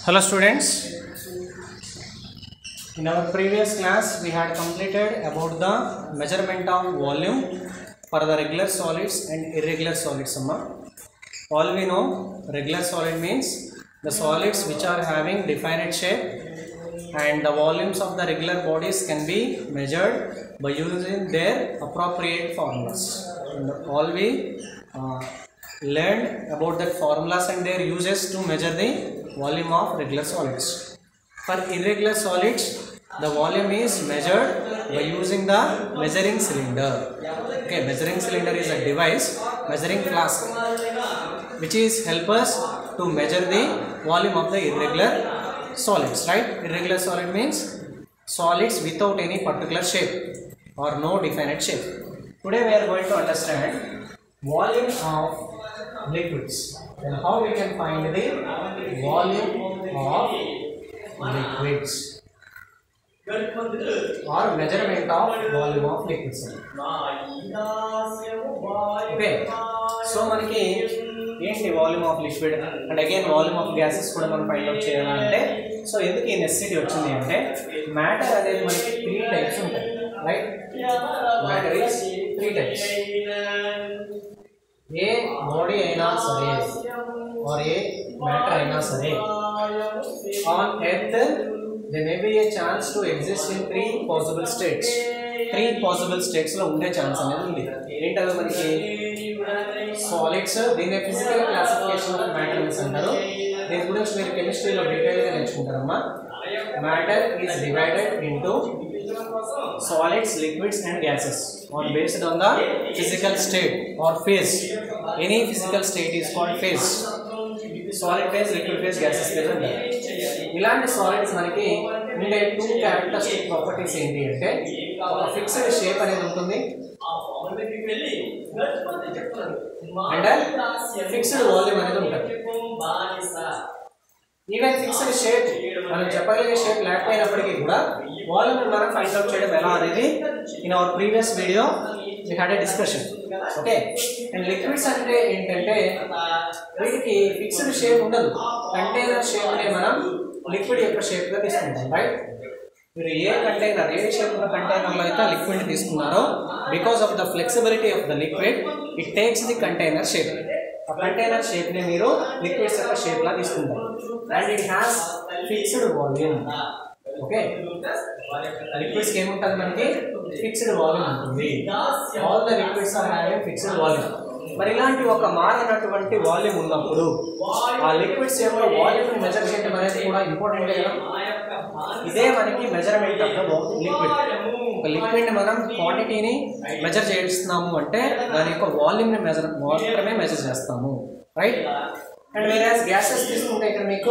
Hello students. In our previous class we had completed about the measurement of volume for the regular solids and irregular solids. Amma. All we know regular solid means the solids which are having definite shape and the volumes of the regular bodies can be measured by using their appropriate formulas. And all we uh, learned about that formulas and their uses to measure the volume of regular solids. For irregular solids, the volume is measured by using the measuring cylinder. Okay, measuring cylinder is a device, measuring flask, which is help us to measure the volume of the irregular solids, right? Irregular solid means solids without any particular shape or no definite shape. Today we are going to understand volume of liquids and how we can find the volume of liquids or measurement of volume of liquids. Okay so మనకి ఏంటి volume of liquid and again volume of gases కూడా మనం find out చేయాలంటే so ఎందుకు ఈ necessity వచ్చింది అంటే matter అనేది మనకి త్రీ టైప్స్ ఉంటాయి right matter is three types a body అయినా సరే ఆర్ ఏ మ్యాటర్ అయినా సరే on earth they may be a chance to exist in three possible states three possible స్టేట్స్లో ఉండే ఛాన్స్ అనేది ఉంది ఏంటది మనకి సాలిడ్స్ దీన్ని ఫిజికల్ క్లాసిఫికేషన్ ఆఫ్ మ్యాటర్స్ అంటారు దీని గురించి మీరు కెమిస్ట్రీలో డీటెయిల్గా నేర్చుకుంటారమ్మా matter is divided into solids, liquids and gases on based on the physical state or phase. Any physical state is called phase. Solid phase liquid phase gases phase అంటారు ఇలాంటి solids మనకి ఉండే టూ క్యారెక్టరిస్టిక్ ప్రాపర్టీస్ ఏంటి అంటే ఒక fixed shape అనేది ఉంటుంది and fixed volume అనేది ఉంటుంది ఈవెన్ ఫిక్స్డ్ షేప్ మనం చెప్పగలిగే షేప్ లేకపోయినప్పటికీ కూడా వాల్యూమ్ మనం ఫైండ్ అవుట్ చేయడం ఎలా అనేది in our previous video we had a discussion okay and liquids అంటే ఏంటంటే వీటికి ఫిక్స్డ్ షేప్ ఉండదు కంటైనర్ షేప్నే మనం లిక్విడ్ యొక్క షేప్గా తీసుకుంటాం రైట్ మీరు ఏ కంటైనర్ ఏ షేప్ ఉన్న కంటైనర్లో అయితే లిక్విడ్ తీసుకున్నారో because of the flexibility of the liquid it takes the container shape ఆ కంటైనర్ షేప్ని మీరు లిక్విడ్స్ యొక్క షేప్లా తీసుకుంటారు and it has fixed volume okay liquids ఏముంటుంది మనకి ఫిక్స్డ్ వాల్యూమ్ ఉంటుంది all the liquids are having fixed volume మరి ఇలాంటి ఒక మారినటువంటి వాల్యూమ్ ఉన్నప్పుడు ఆ లిక్విడ్స్ యొక్క వాల్యూమ్ మెజర్ చేయడం అనేది కూడా ఇంపార్టెంట్ కదా ఇదే మనకి మెజర్మెంట్ ఆఫ్ ద లిక్విడ్ ఒక లిక్విడ్ మనం క్వాంటిటీని మెజర్ చేస్తున్నాము అంటే దాని యొక్క వాల్యూమ్ని మెజర్ మాత్రమే మెజర్ చేస్తాము రైట్ అండ్ వేరే గ్యాసెస్ తీసుకుంటే ఇక్కడ మీకు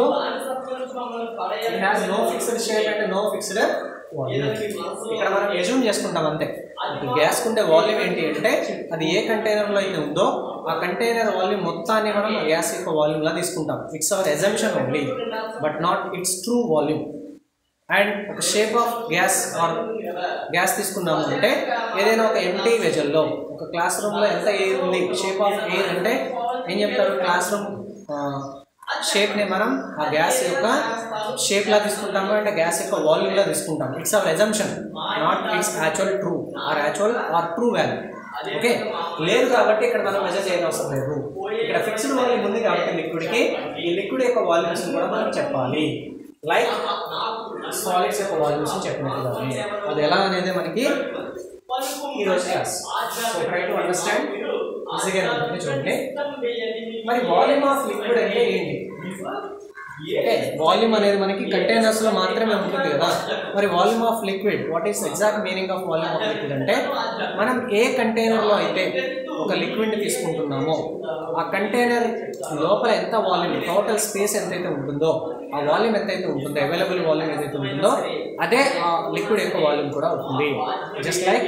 it has no fixed shape and no fixed volume ఇక్కడ మనం ఎజ్యూమ్ చేసుకుంటాం అంతే గ్యాస్ ఉండే వాల్యూమ్ ఏంటి అంటే అది ఏ కంటైనర్లో అయితే ఉందో ఆ కంటైనర్ వాల్యూమ్ మొత్తాన్ని మనం గ్యాస్ యొక్క వాల్యూమ్లా తీసుకుంటాం it's our assumption only but not it's true volume and ఒక shape of gas or gas తీసుకున్నాము అంటే ఏదైనా ఒక ఎంటీ వెజల్లో ఒక క్లాస్ రూమ్లో ఎంత ఎయిర్ ఉంది షేప్ ఆఫ్ ఎయిర్ అంటే ఏం చెప్తారు క్లాస్ రూమ్ షేప్ని మనం ఆ గ్యాస్ యొక్క షేప్లా తీసుకుంటాము అంటే గ్యాస్ యొక్క వాల్యూమ్లా తీసుకుంటాం it's our assumption not it's actual true or actual or true value okay లేదు కాబట్టి ఇక్కడ మనం మెజర్ చేయడం అవసరం లేదు ఇక్కడ ఫిక్స్డ్ వాల్యూమ్ ఉంది కాబట్టి లిక్విడ్కి ఈ లిక్విడ్ యొక్క వాల్యూమ్స్ కూడా మనం చెప్పాలి లైక్ సాలిడ్స్ యొక్క వాల్యూమ్స్ చెప్పినట్టుగా అది ఎలా అనేది మనకి ఈరోజు class so try to understand ఈజీగా ఉంటుంది చూడండి మరి వాల్యూమ్ ఆఫ్ లిక్విడ్ అంటే ఏంటి ఓకే వాల్యూమ్ అనేది మనకి కంటైనర్స్ లో మాత్రమే ఉంటుంది కదా మరి volume of liquid what is exact meaning of volume of liquid అంటే మనం ఏ కంటైనర్ లో అయితే ఒక లిక్విడ్ ని తీసుకుంటున్నామో ఆ కంటైనర్ లోపల ఎంత వాల్యూమ్ టోటల్ స్పేస్ ఎంతైతే ఉంటుందో ఆ వాల్యూమ్ ఎంతైతే ఉంటుందో అవైలబుల్ వాల్యూమ్ ఏదైతే ఉంటుందో అదే ఆ లిక్విడ్ యొక్క వాల్యూమ్ కూడా అవుతుంది just like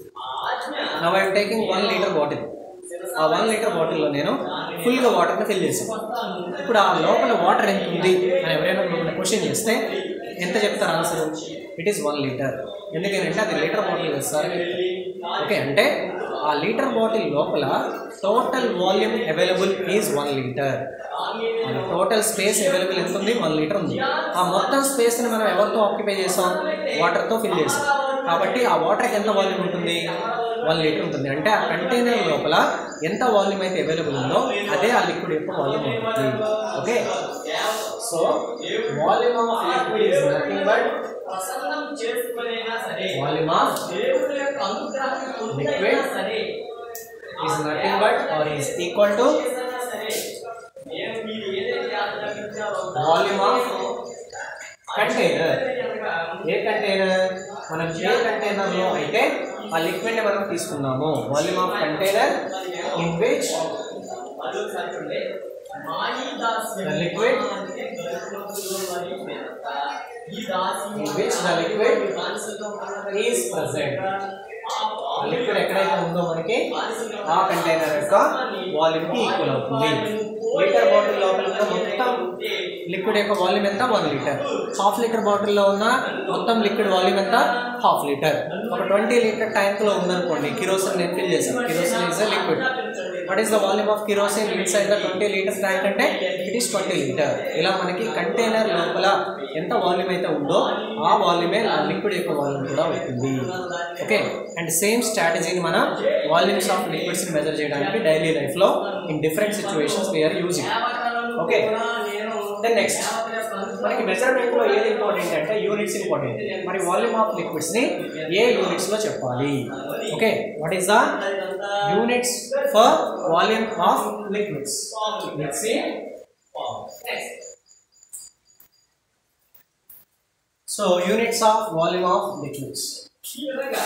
now I'm taking one litre bottle ఆ వన్ లీటర్ బాటిల్లో నేను ఫుల్గా వాటర్ని ఫిల్ చేశాను ఇప్పుడు ఆ లోపల వాటర్ ఎంత ఉంది అని ఎవరైనా మిమ్మల్ని క్వశ్చన్ చేస్తే ఎంత చెప్తారు answer it is one litre ఎందుకంటే అది లీటర్ బాటిల్ కదా సార్ ఓకే అంటే ఆ లీటర్ బాటిల్ లోపల total volume available is one litre total space available ఎంత ఉంది వన్ లీటర్ ఉంది ఆ మొత్తం స్పేస్ని మనం ఎవరితో ఆక్యుపై చేసాం వాటర్తో ఫిల్ చేసాం కాబట్టి ఆ వాటర్కి ఎంత వాల్యూమ్ ఉంటుంది వన్ లీటర్ ఉంటుంది అంటే ఆ కంటైనర్ లోపల ఎంత వాల్యూమ్ అయితే అవైలబుల్ ఉందో అదే ఆ లిక్విడ్ యొక్క వాల్యూమ్ ఉంటుంది okay so volume of liquid is nothing but volume of liquid is nothing but or is equal to volume of container ఏ కంటైనర్ మనం ఏ కంటైనర్ లో అయితే ఆ లిక్విడ్ ని మనం తీసుకున్నాము volume of container in which the liquid in which the liquid is present ఆ లిక్విడ్ ఎక్కడైతే ఉందో మనకి ఆ కంటైనర్ యొక్క వాల్యూమ్ కి ఈక్వల్ అవుతుంది లీటర్ బాటిల్ లోపల ఉన్న మొత్తం లిక్విడ్ యొక్క వాల్యూమ్ ఎంత వన్ లీటర్ హాఫ్ లీటర్ బాటిల్లో ఉన్న మొత్తం లిక్విడ్ వాల్యూమ్ ఎంత హాఫ్ లీటర్ ఒక ట్వంటీ లీటర్ ట్యాంక్ లో ఉందనుకోండి కిరోసిన్ నేను ఫిల్ చేశాను kerosene is a liquid what is the volume of kerosene inside the twenty litre tank అంటే ఇట్ ఈస్ ట్వంటీ లీటర్ ఇలా మనకి కంటైనర్ లోపల ఎంత వాల్యూమ్ అయితే ఉందో ఆ వాల్యూమే ఆ లిక్విడ్ యొక్క వాల్యూమ్ కూడా అవుతుంది ఓకే అండ్ సేమ్ స్ట్రాటజీని మనం వాల్యూమ్స్ ఆఫ్ లిక్విడ్స్ ని మెజర్ చేయడానికి డైలీ లైఫ్ లో in different situations we are using okay then next మనకి మెజర్మెంట్ లో ఏది ఇంపార్టెంట్ అంటే యూనిట్స్ ఇంపార్టెంట్ మరి వాల్యూమ్ ఆఫ్ లిక్విడ్స్ ని ఏ యూనిట్స్ లో చెప్పాలి okay what is the units for volume of liquids let's see so units of volume of liquids ఈ విధంగా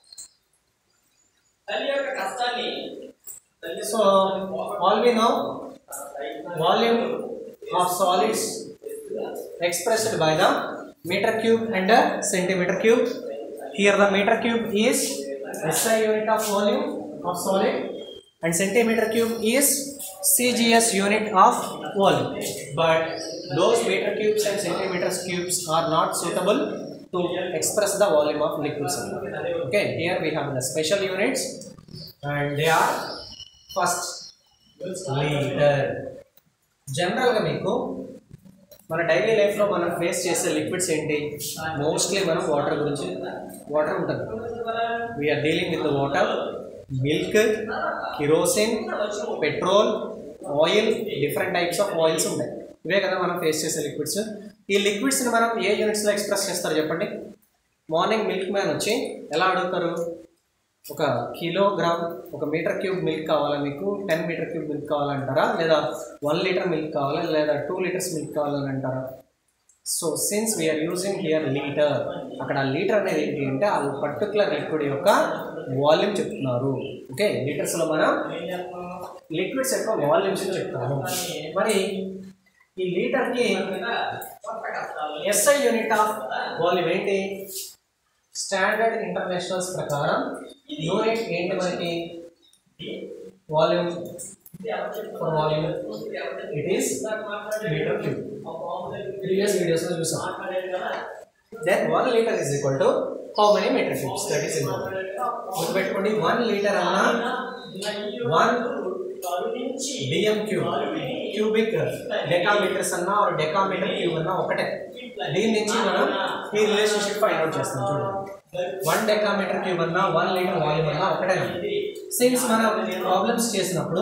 తల్లి యొక్క కష్టాన్ని తల్లి so all we know volume of solids expressed by the meter cube and the centimeter cube. Here the meter cube is SI unit of volume of solid and centimeter cube is CGS unit of volume. But those meter cubes and centimeter cubes are not suitable to express the volume of liquids. Okay, here we have the special units and they are first litre జనరల్గా మీకు మన daily లైఫ్లో మనం face చేసే liquids ఏంటి mostly మనం water గురించి water ఉంటుంది we are dealing with water milk kerosene petrol oil different types of oils ఉంటాయి ఇవే కదా మనం ఫేస్ చేసే లిక్విడ్స్ ఈ లిక్విడ్స్ని మనం ఏ యూనిట్స్లో ఎక్స్ప్రెస్ చేస్తారు చెప్పండి మార్నింగ్ మిల్క్ మ్యాన్ వచ్చి ఎలా అడుగుతారు ఒక కిలోగ్రామ్ ఒక మీటర్ క్యూబ్ మిల్క్ కావాలా మీకు టెన్ మీటర్ క్యూబ్ మిల్క్ కావాలంటారా లేదా వన్ లీటర్ మిల్క్ కావాలా లేదా టూ లీటర్స్ మిల్క్ కావాలని అంటారా so since we are using here litre అక్కడ లీటర్ అనేది ఏంటి అంటే ఆ పర్టికులర్ లిక్విడ్ యొక్క వాల్యూమ్ చెప్తున్నారు ఓకే లీటర్స్లో మనం లిక్విడ్స్ యొక్క వాల్యూమ్స్ చెప్తాము మరి ఈ లీటర్కి ఎస్ఐ యూనిట్ ఆఫ్ వాల్యూమ్ ఏంటి స్టాండర్డ్ ఇంటర్నేషనల్స్ ప్రకారం యూనిట్ ఏంటి మనకి volume for volume it is metre cube previous వీడియోస్లో చూసాం then one litre is equal to how many metre cubes that is important గుర్తుపెట్టుకోండి వన్ లీటర్ అన్నా one BM cube cubic decametres అన్నా or decametre cube అన్నా ఒకటే దీని నుంచి మనం ఈ రిలేషన్షిప్ ఫైండ్ అవుట్ చేస్తాం చూడండి వన్ డెకామీటర్ క్యూబ్ అన్నా వన్ లీటర్ వాల్యూమ్ అన్నా ఒకటే సిన్స్ మనం ప్రాబ్లమ్స్ చేసినప్పుడు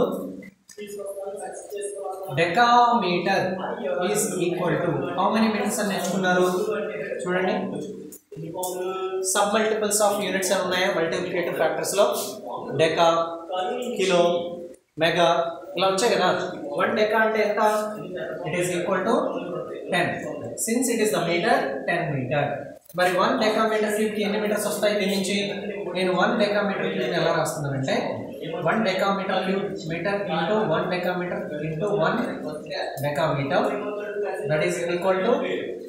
decametre is equal to how many metres అని నేర్చుకున్నారు చూడండి సబ్ మల్టిపుల్స్ ఆఫ్ యూనిట్స్ అని ఉన్నాయా మల్టిప్లికేటివ్ ఫ్యాక్టర్స్ లో డెకా కిలో మెగా ఇలా వచ్చాయి కదా వన్ డెకా అంటే ఎంత it is equal to ten since it is the metre ten metre మరి వన్ డెకామీటర్ క్యూబ్కి ఎన్ని మీటర్స్ వస్తాయి దీని నుంచి నేను వన్ డెకామీటర్ క్యూబ్ ఎలా రాస్తున్నానంటే one decametre cube metre into one decametre into one decametre that is equal to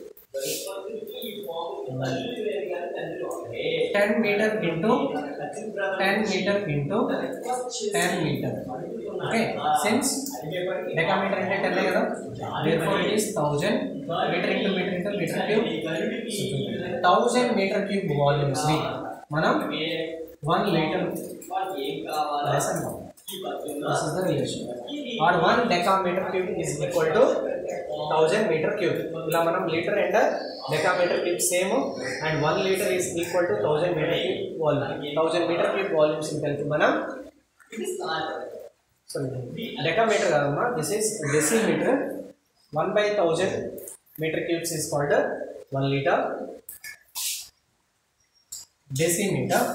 ten metre into ten metre into ten metre okay since decametre అంటే ten కదా therefore it is thousand metre into metre into metre cube thousand metre cube వాల్యూమ్స్ని మనం one litre రాసాం This is the relation. Or one decameter cube is equal to thousand meter cube. ఇలా మనం litre and decametre cube same and one litre is equal to thousand metre cube volume thousand metre cube volumes కలిపి మనం decametre కాదమ్మా this is decimetre one by thousand metre cubes is called one litre decimetre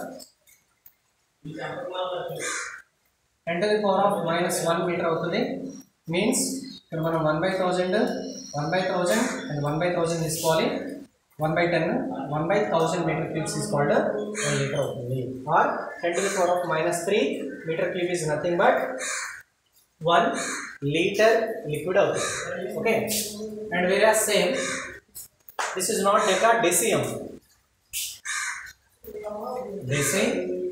ten to the power of minus one metre అవుతుంది means ఇక్కడ మనం one by thousand one by thousand and one by thousand తీసుకోవాలి one by ten one by thousand metre cubes తీసుకోవాలి one litre అవుతుంది or ten to the power of minus three metre cube is nothing but one litre liquid అవుతుంది okay and వేరే same this is not deca డెసియం deci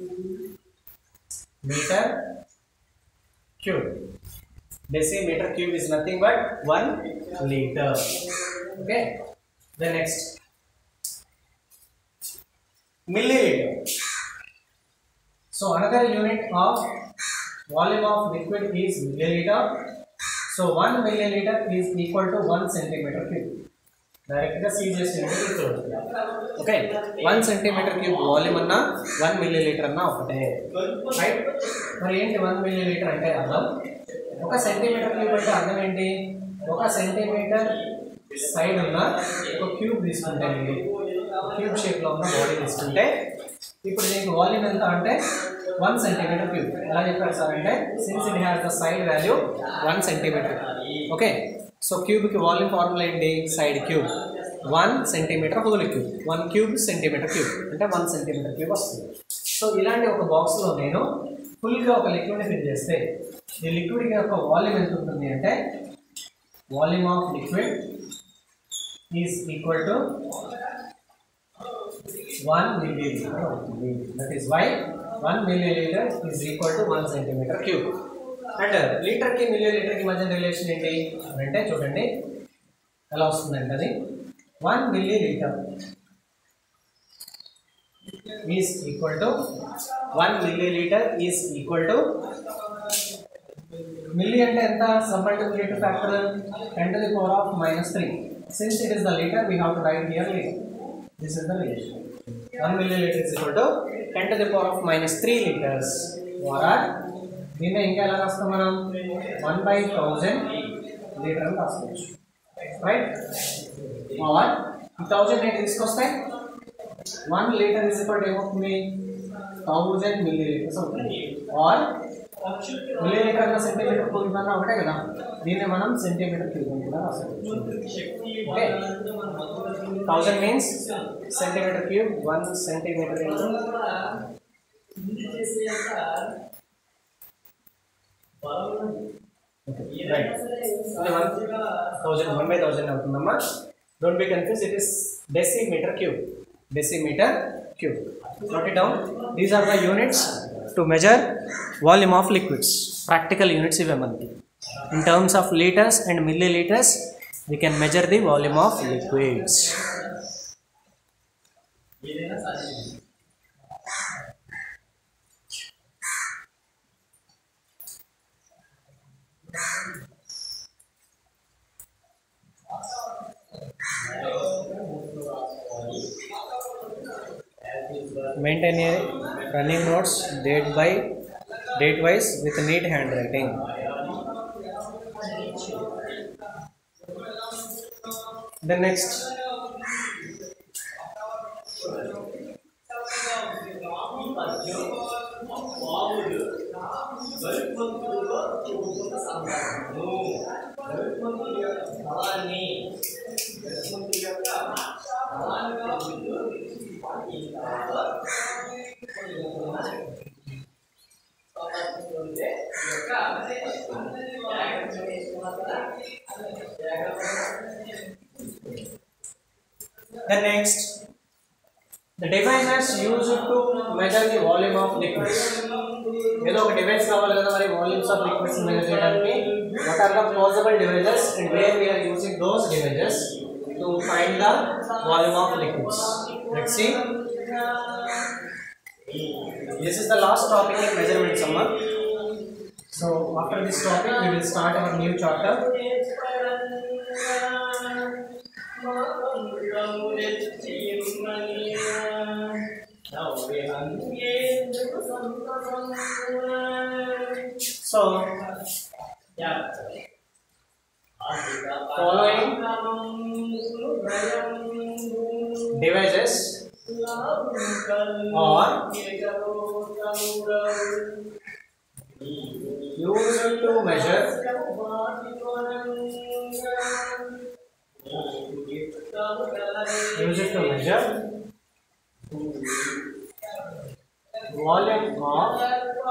meter cube. Decimeter cube is nothing but 1 liter. Okay. The next milliliter. So another unit of volume of liquid is milliliter. So 1 milliliter is equal to 1 centimeter cube. డైరెక్ట్గా సీజ్ చేసి okay one centimetre cube volume అన్నా one millilitre అన్నా ఒకటే right మరి ఏంటి one milli litre అంటే అర్థం ఒక సెంటీమీటర్ క్యూబ్ అంటే అర్థం ఏంటి ఒక సెంటీమీటర్ సైడ్ ఉన్న ఒక క్యూబ్ తీసుకుంటే అండి క్యూబ్ షేప్లో ఉన్న బాడీ తీసుకుంటే ఇప్పుడు దీనికి వాల్యూమ్ ఎంత అంటే వన్ సెంటీమీటర్ క్యూబ్ ఎలా చెప్పారు సార్ అంటే since it has the side value one centimetre okay so క్యూబ్కి వాల్యూమ్ ఫార్ములా ఏంటి side cube one centimetre whole cube one cube centimetre cube అంటే వన్ సెంటీమీటర్ క్యూబ్ వస్తుంది సో ఇలాంటి ఒక బాక్స్లో నేను ఫుల్గా ఒక లిక్విడ్ని ఫిల్ చేస్తే ఈ లిక్విడ్ యొక్క వాల్యూమ్ ఎంత ఉంటుంది అంటే volume of liquid is equal to one millilitre అవుతుంది that is why one millilitre is equal to one centimetre cube and లీటర్కి మిల్లీ లీటర్కి మధ్య రిలేషన్ ఏంటి అంటే చూడండి ఎలా వస్తుందంటే అది one millilitre is equal to one millilitre is equal to milli అంటే ఎంత submultiplicative factor ten to the power of minus three since it is the litre we have to right here litre this is the relation one millilitre is equal to ten to the power of minus three litres or దీన్ని ఇంకా ఎలా రాస్తాం మనం one by thousand litre అని రాసుకోవచ్చు right are thousand ఏంటి తీసుకొస్తే one litre is equal ఏమవుతుంది థౌజండ్ మిల్లీ లీటర్స్ అవుతుంది ఆర్ మిల్లీ లీటర్ అన్న సెంటీమీటర్ క్యూబ్ అన్న ఒకటే కదా దీన్ని మనం సెంటీమీటర్ క్యూబ్ అని కూడా రాసుకోవచ్చు okay thousand means centimetre cube one centimetre into right అది one thousand one by thousand అవుతుందమ్మా don't be confuse it is decimetre cube decimetre cube note it down these are the units to measure volume of liquids practical units ఇవే మనకి in terms of litres and millilitres we can measure the volume of liquids maintain a running notes date by date wise with neat handwriting the next the next the devices used to measure the volume of liquids ఏదో ఒక device కావాలి కదా మరి volumes of liquids measure చేయడానికి what are the possible devices and where we are using those devices to find the volume of liquids let's see this is the last topic in measurements అమ్మా So after this topic, we will start our new chapter. So following devices are used to measure used to measure volume of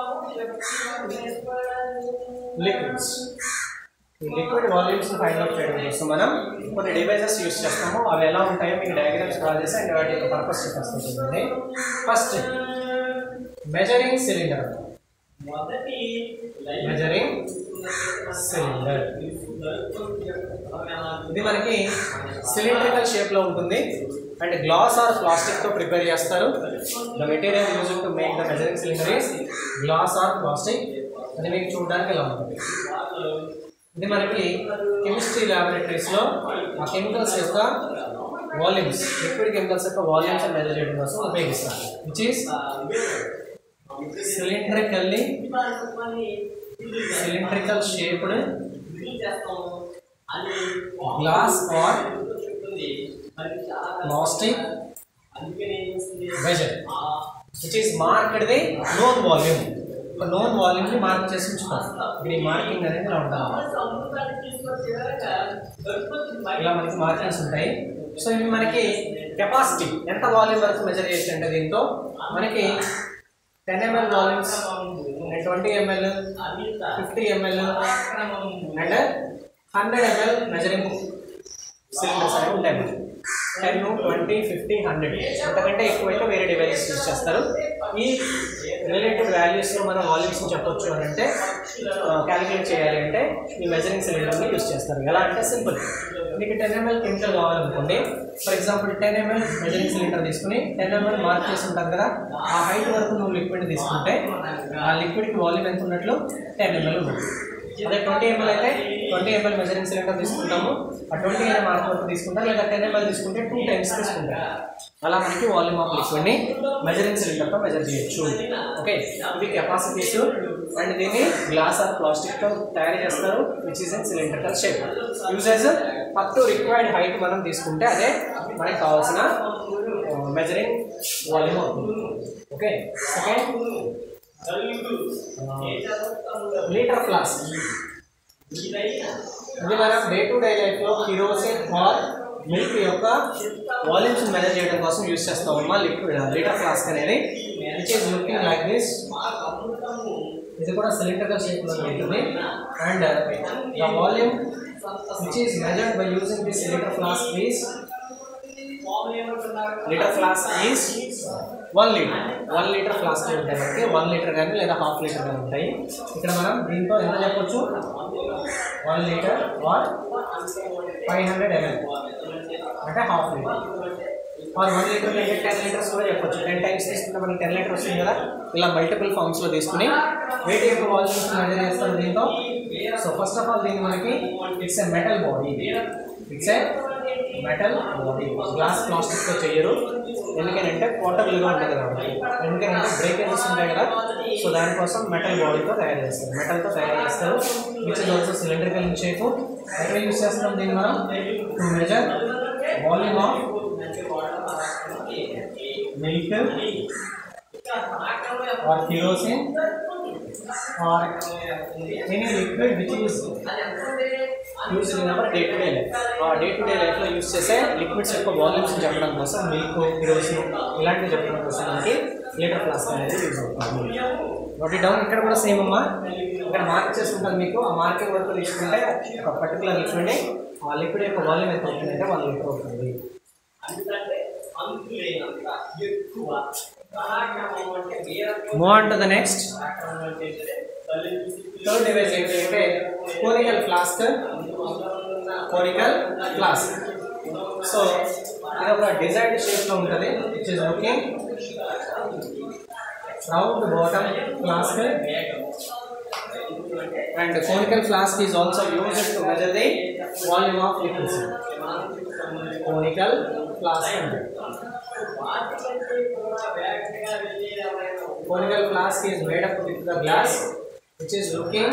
liquids. ఈ liquid volumes find out చేయడం కోసం మనం కొన్ని devices use చేస్తాము అవి ఎలా ఉంటాయో మీకు డయాగ్రామ్స్ డ్రా చేసి అండ్ వాటి యొక్క పర్పస్ చెప్పేస్తుంది first measuring cylinder measuring cylinder ఇది మనకి సిలిండ్రికల్ షేప్ లో ఉంటుంది అండ్ గ్లాస్ ఆర్ ప్లాస్టిక్ తో ప్రిపేర్ చేస్తారు the material use to make the measuring cylinder is glass or plastic అది మీకు చూడడానికి ఎలా ఉంటుంది ఇది మనకి కెమిస్ట్రీ ల్యాబొరేటరీస్ లో ఆ కెమికల్స్ యొక్క వాల్యూమ్స్ లిక్విడ్ కెమికల్స్ యొక్క వాల్యూమ్స్ మెజర్ చేయడం కోసం ఉపయోగిస్తారు which is cylindrically cylindrical shaped glass or plastic measure which is marked the known volume ఒక నోన్ వాల్యూమ్ ని మార్క్ చేసి ఉంచుతాం ఇక్కడ ఈ మార్కింగ్ అనేది ఇలా ఉంటుంది ఇలా మనకి మార్కింగ్స్ ఉంటాయి సో ఇవి మనకి కెపాసిటీ ఎంత వాల్యూమ్ వరకు మెజర్ చేసి అంటే దీంతో మనకి ten ML volumes twenty ML fifty ML and hundred ML measuring cylinders అనేవి ఉంటాయి మనకి టెన్ ట్వంటీ ఫిఫ్టీ హండ్రెడ్ అంతకంటే ఎక్కువైతే వేరే డివైసెస్ యూజ్ చేస్తారు ఈ రిలేటెడ్ వాల్యూస్లో మనం వాల్యూమ్స్ని చెప్పొచ్చు అని అంటే క్యాలిక్యులేట్ చేయాలి అంటే ఈ మెజరింగ్ సిలిండర్ని యూజ్ చేస్తారు ఎలా అంటే సింపుల్ మీకు టెన్ ఎంఎల్ కెమికల్ కావాలనుకోండి for example ten ML measuring cylinder తీసుకుని టెన్ ఎంఎల్ మార్క్ చేసి ఉంటారు కదా ఆ హైట్ వరకు నువ్వు లిక్విడ్ తీసుకుంటే ఆ లిక్విడ్కి వాల్యూమ్ ఎంత ఉన్నట్లు టెన్ ఎంఎల్ ఉంటుంది అదే ట్వంటీ ఎంఎల్ అయితే ట్వంటీ ఎంఎల్ మెజరింగ్ సిలిండర్ తీసుకుంటాము ఆ ట్వంటీ ఎంఎల్ మార్క్ వరకు తీసుకుంటాం లేదా టెన్ ఎంఎల్ తీసుకుంటే టూ టైమ్స్ తీసుకుంటాం అలా మనకి వాల్యూమ్ ఆఫ్ లిక్విడ్ని మెజరింగ్ సిలిండర్తో మెజర్ చేయొచ్చు ఓకే ఇవి కెపాసిటీస్ అండ్ దీన్ని గ్లాస్ ఆర్ ప్లాస్టిక్తో తయారు చేస్తారు which is in cylindrical shape uses up to required height మనం తీసుకుంటే అదే మనకి కావాల్సిన మెజరింగ్ వాల్యూమ్ అవుతుంది ఓకే సెకండ్ లీటర్ ఫ్లాస్ ఇది మనం డే టు డే లైఫ్లో కిరోసిన్ ఆర్ మిల్క్ యొక్క వాల్యూమ్స్ మెజర్ చేయడం కోసం యూస్ చేస్తాం అమ్మా లిక్విడ్ లీటర్ ఫ్లాస్క్ అనేది which is looking like this ఇది కూడా సిలిండర్ షేప్లో ఉంటుంది and the volume which is measured by using this litre flask is litre flask is one litre one litre flask ఉంటాయి మనకి వన్ లీటర్ కానీ లేదా half litre కానీ ఉంటాయి ఇక్కడ మనం దీంతో ఎంత చెప్పొచ్చు one litre or five hundred ML అంటే half litre or one litre అంటే టెన్ లీటర్స్ కూడా చెప్పొచ్చు టెన్ టైమ్స్ తీసుకుంటే మనకి టెన్ లీటర్ వస్తుంది కదా ఇలా మల్టిపుల్ ఫార్మ్స్లో తీసుకుని వెయిట్ యొక్క వాల్యూమ్స్ మెజర్ చేస్తారు దీంతో సో ఫస్ట్ ఆఫ్ ఆల్ దీన్ని మనకి it's a metal body it's a metal body glass ప్లాస్టిక్తో చేయరు ఎందుకంటే పోర్టబుల్గా ఉంటుంది కాబట్టి ఎందుకంటే బ్రేకేజెస్ ఉంటాయి కదా సో దానికోసం మెటల్ బాడీతో తయారు చేస్తారు మెటల్తో తయారు చేస్తారు which is also cylindrical in shape ఎక్కడ యూస్ చేస్తున్నాం దీన్ని మనం to measure volume of milk or kerosene or any liquid which is use in our day to day life ఆ డే టు డే లైఫ్లో యూస్ చేసే లిక్విడ్స్ యొక్క volumes చెప్పడం కోసం మిల్క్ కిరోసిన్ ఇలాంటివి చెప్పడం కోసం మనకి లీటర్ ఫ్లాస్క్ అనేది యూజ్ అవుతుంది నోట్ డౌన్ ఇక్కడ కూడా సేమ్ అమ్మా ఇక్కడ మార్క్ చేసి ఉంటుంది మీకు ఆ మార్కింగ్ వరకు తీసుకుంటే ఒక పర్టికులర్ లిక్విడ్ ఆ లిక్విడ్ యొక్క వాల్యూమ్ ఎంత అవుతుందంటే వన్ లీటర్ అవుతుంది move on to the next third device ఏంటంటే conical flask conical flask so ఇది ఒక డిజైన్ షేప్లో ఉంటుంది which is looking round bottom flask and conical flask is also used to measure the volume of liquids conical flask అంటే conical flask is made up with the glass which is looking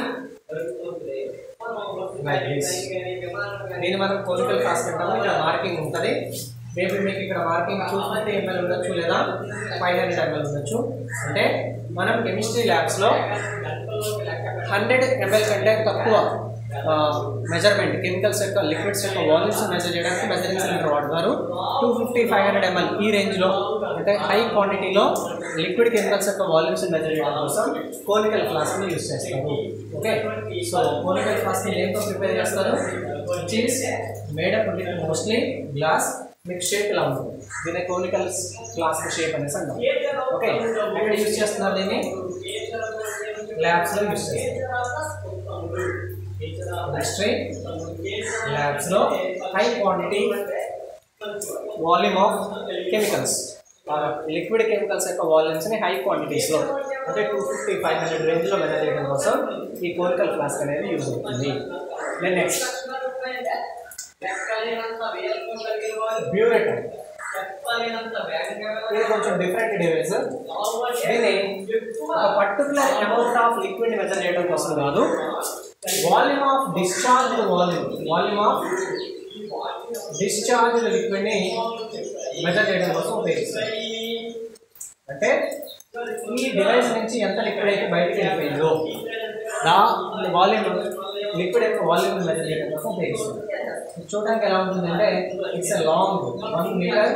like this దీన్ని మనం conical flask అంటాము ఇక్కడ marking ఉంటుంది maybe మీకు ఇక్కడ marking two fifty ML ఉండొచ్చు లేదా ఫైవ్ హండ్రెడ్ ఎంఎల్ ఉండొచ్చు అంటే మనం కెమిస్ట్రీ ల్యాబ్స్లో హండ్రెడ్ ఎంఎల్ కంటే తక్కువ మెజర్మెంట్ కెమికల్స్ యొక్క లిక్విడ్స్ యొక్క వాల్యూమ్స్ మెజర్ చేయడానికి మెజరింగ్ సిలిండర్ వాడతారు two fifty five hundred ML ఈ రేంజ్లో అంటే హై క్వాంటిటీలో లిక్విడ్ కెమికల్స్ యొక్క వాల్యూమ్స్ మెజర్ చేయడం కోసం కోనికల్ ఫ్లాస్క్ని యూస్ చేస్తారు ఓకే సో కోనికల్ ఫ్లాస్క్ని దేంతో ప్రిపేర్ చేస్తారు చీజ్ మేడప్ విత్ మోస్ట్లీ గ్లాస్ మీకు షేప్ ఇలా ఉంటుంది దీన్ని కోనికల్ ఫ్లాస్క్ షేప్ అనేసి అంటాం ఓకే ఎక్కడ యూస్ చేస్తున్నారు దీన్ని ల్యాబ్స్లో యూస్ చేస్తారు కెమిస్ట్రీ ల్యాబ్స్లో high quantity volume of chemicals liquid chemicals యొక్క వాల్యూమ్స్ని హై క్వాంటిటీస్లో అంటే టూ ఫిఫ్టీ ఫైవ్ హండ్రెడ్ రేంజ్లో మెజర్ చేయడం కోసం ఈ కోనికల్ ఫ్లాస్క్ అనేది యూజ్ అవుతుంది దెన్ నెక్స్ట్ బ్యూరెట్ ఇది కొంచెం డిఫరెంట్ డివైస్ దీన్ని ఒక particular amount of liquid measure చేయడం కోసం కాదు volume of discharge volume volume of discharge లిక్విడ్ని మెజర్ చేయడం కోసం ఉపయోగిస్తారు అంటే ఈ డివైస్ నుంచి ఎంత లిక్విడ్ అయితే బయటకు వెళ్ళిపోయిందో దా వాల్యూమ్ లిక్విడ్ యొక్క వాల్యూమ్ మెజర్ చేయడం కోసం ఉపయోగిస్తారు చూడడానికి ఎలా ఉంటుందంటే it's a long one metre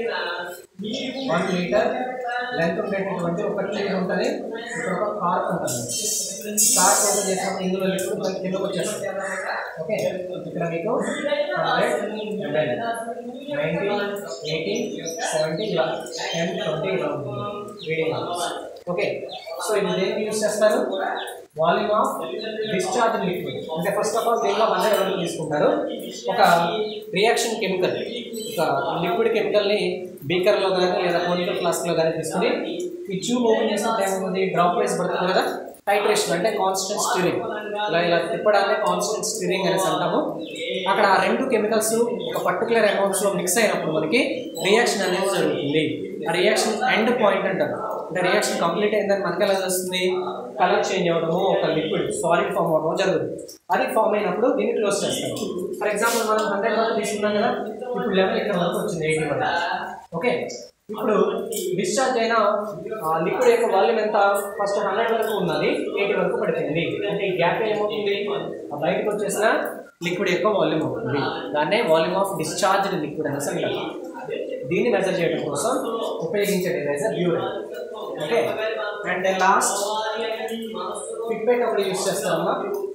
one metre length ఉండేటటువంటి ఒక ట్యూబ్ ఉంటుంది ఇక్కడ ఒక కార్క్ ఉంటుంది కార్క్ ఓపెన్ చేసినప్పుడు ఇందులో లిక్విడ్ మనకి కిందకు వచ్చేస్తుంది ఓకే ఇక్కడ మీకు హండ్రెడ్ నైంటీ ఎయిటీ సెవెంటీ ఇలా టెన్ ట్వంటీ ఇలా ఉంటుంది రీడింగ్ ఓకే సో ఇది దేనికి యూస్ చేస్తారు వాల్యూమ్ ఆఫ్ డిశ్చార్జ్ లిక్విడ్ అంటే ఫస్ట్ ఆఫ్ ఆల్ దీనిలో హండ్రెడ్ ఎవరు తీసుకుంటారు ఒక రియాక్షన్ కెమికల్ ఒక లిక్విడ్ కెమికల్ని బీకర్లో కానీ లేదా కోనికల్ ఫ్లాస్క్లో కానీ తీసుకుని ఈ ట్యూబ్ ఓపెన్ చేసినప్పుడు ఏమవుతుంది డ్రాప్ వైస్ పడుతుంది కదా టైట్రేషన్ అంటే కాన్స్టెంట్ స్టిరింగ్ ఇలా ఇలా తిప్పడాన్ని కాన్స్టెంట్ స్టిరింగ్ అనేసి అంటాము అక్కడ ఆ రెండు కెమికల్స్ ఒక పర్టికులర్ అమౌంట్స్లో మిక్స్ అయినప్పుడు మనకి రియాక్షన్ అనేది జరుగుతుంది ఆ రియాక్షన్ ఎండ్ పాయింట్ అంటారు అంటే రియాక్షన్ కంప్లీట్ అయిందని మనకి ఎలా తెలుస్తుంది కలర్ చేంజ్ అవ్వడము ఒక లిక్విడ్ సాలిడ్ ఫామ్ అవ్వడం జరుగుతుంది అది ఫామ్ అయినప్పుడు దీన్ని క్లోజ్ చేస్తాం ఫర్ ఎగ్జాంపుల్ మనం హండ్రెడ్ వరకు తీసుకున్నాం కదా ఇప్పుడు లెవెల్ ఇక్కడ వరకు వచ్చింది ఎయిటీ వరకు ఓకే ఇప్పుడు డిశ్చార్జ్ అయిన లిక్విడ్ యొక్క వాల్యూమ్ ఎంత ఫస్ట్ హండ్రెడ్ వరకు ఉన్నది ఎయిటీ వరకు పడిపోయింది అంటే ఈ గ్యాప్ ఏమవుతుంది ఆ బయటకు వచ్చేసిన లిక్విడ్ యొక్క వాల్యూమ్ అవుతుంది దాన్నే వాల్యూమ్ ఆఫ్ డిశ్చార్జ్డ్ లిక్విడ్ అనేసి అంటారు దీన్ని మెజర్ చేయడం కోసం ఉపయోగించే device burette okay and then last pipette ఒకటి యూస్ చేస్తారమ్మా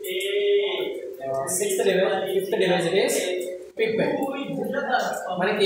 sixth device fifth device is pipette మనకి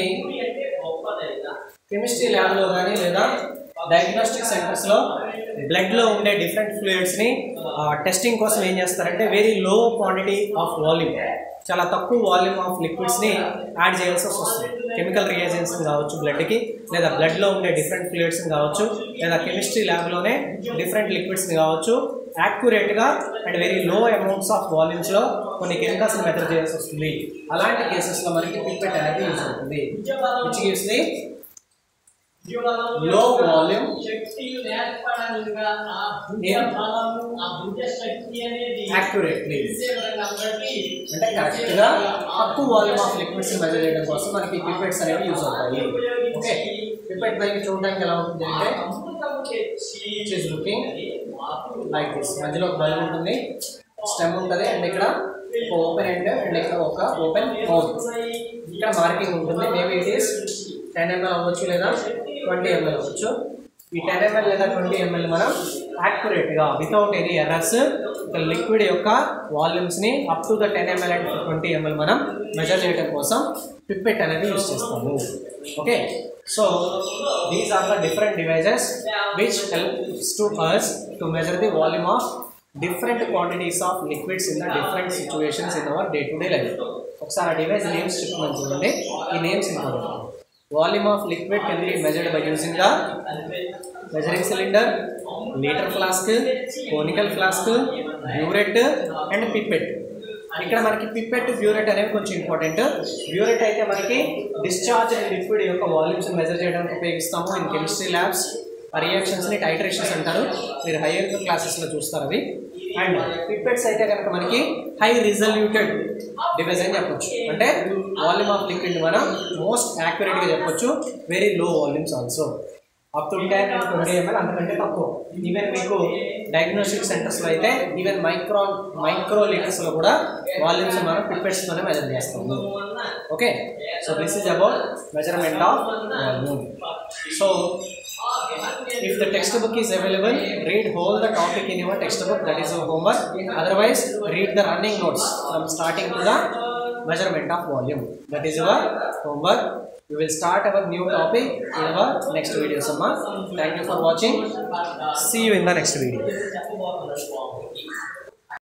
కెమిస్ట్రీ ల్యాబ్లో కానీ లేదా డయాగ్నోస్టిక్ సెంటర్స్లో బ్లడ్లో ఉండే డిఫరెంట్ ఫ్లూయిడ్స్ని టెస్టింగ్ కోసం ఏం చేస్తారంటే very low quantity of volume చాలా తక్కువ వాల్యూమ్ ఆఫ్ లిక్విడ్స్ని యాడ్ చేయాల్సి వస్తుంది కెమికల్ రియేజెన్స్ కావచ్చు బ్లడ్కి లేదా బ్లడ్లో ఉండే డిఫరెంట్ ఫ్లూయిడ్స్ని కావచ్చు లేదా కెమిస్ట్రీ ల్యాబ్లోనే డిఫరెంట్ లిక్విడ్స్ని కావచ్చు యాక్యురేట్గా and very low amounts of వాల్యూమ్స్లో కొన్ని కెమికల్స్ని మెజర్ చేయాల్సి వస్తుంది అలాంటి కేసెస్లో మనకి పిప్పెట్ అనేది యూజ్ అవుతుంది which gives the low volume accurately అంటే కరెక్ట్గా తక్కువ వాల్యూమ్ ఆఫ్ లిక్విడ్స్ మెజర్ చేయడం కోసం మనకి పిపెట్స్ అనేవి యూజ్ అవుతాయి ఓకే పిపెట్ పైకి చూడడానికి ఎలా ఉంటుంది అంటే ఇట్ లుకింగ్ లైక్ దిస్ మధ్యలో ఒక బల్బ్ ఉంటుంది స్టెమ్ ఉంటుంది అండ్ ఇక్కడ ఒక ఓపెన్ ఎండ్ అండ్ ఇక్కడ ఒక ఓపెన్ మౌత్ ఇక్కడ మార్కింగ్ ఉంటుంది maybe it is ten ML అవ్వచ్చు లేదా ట్వంటీ ఎంఎల్ అవ్వచ్చు ఈ టెన్ ఎంఎల్ లేదా ట్వంటీ ఎంఎల్ మనం యాక్యురేట్గా వితౌట్ ఎనీ ఎర్రర్స్ ఒక లిక్విడ్ యొక్క వాల్యూమ్స్ని up to the ten ML and twenty ML మనం మెజర్ చేయడం కోసం పిప్పెట్ అనేది యూస్ చేస్తాము okay so these are the different devices which helps to us to measure the volume of different quantities of liquids in the different situations in our day to day life ఒకసారి ఆ device names చెప్పమని చూడండి ఈ names important volume of liquid can be measured by using the measuring cylinder litre flask conical flask burette and pipette ఇక్కడ మనకి pipette burette అనేవి కొంచెం important burette అయితే మనకి డిశ్చార్జ్ లిక్విడ్ యొక్క వాల్యూమ్స్ మెజర్ చేయడానికి ఉపయోగిస్తాము ఇన్ కెమిస్ట్రీ ల్యాబ్స్ ఆ రియాక్షన్స్ని టైట్రేషన్స్ అంటారు మీరు హైయర్ క్లాసెస్లో చూస్తారు అవి అండ్ పిప్పెట్స్ అయితే కనుక మనకి హై రిజల్యూటెడ్ డివైస్ అని చెప్పొచ్చు అంటే వాల్యూమ్ ఆఫ్ లిక్విడ్ మనం మోస్ట్ యాక్యురేట్గా చెప్పొచ్చు very low volumes also up to ten and twenty ML అంతకంటే తక్కువ ఈవెన్ మీకు డయాగ్నోస్టిక్ సెంటర్స్లో అయితే ఈవెన్ మైక్రో మైక్రో లీటర్స్లో కూడా వాల్యూమ్స్ మనం పిప్పెట్స్తోనే మెజర్ చేస్తాము okay so this is about measurement of volume so if the textbook is available read whole the topic in your textbook that is your homework otherwise read the running notes from starting to the measurement of volume that is your homework we will start our new topic in our next video summer thank you for watching see you in the next video చెప్పబోతున్నారు